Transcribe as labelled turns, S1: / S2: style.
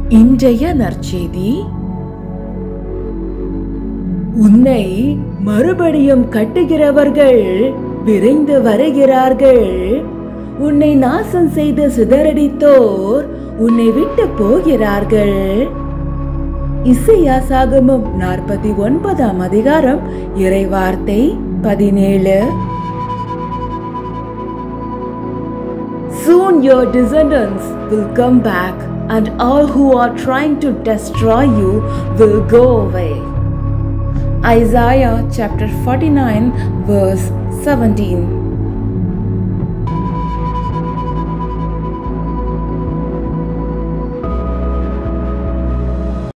S1: இன்றைய நற்செய்தி உன்னை மறுபடியும் கட்டுகிறவர்கள் விரைந்து வருகிறார்கள் உன்னை நாசம் செய்து சிதறடித்தோர் உன்னை விட்டு போகிறார்கள் இசையா சாகமம் நாற்பத்தி ஒன்பதாம் அதிகாரம் இறைவார்த்தை பதினேழு Soon your descendants will come back, and all who are trying to destroy you will go away. Isaiah chapter 49, verse 17.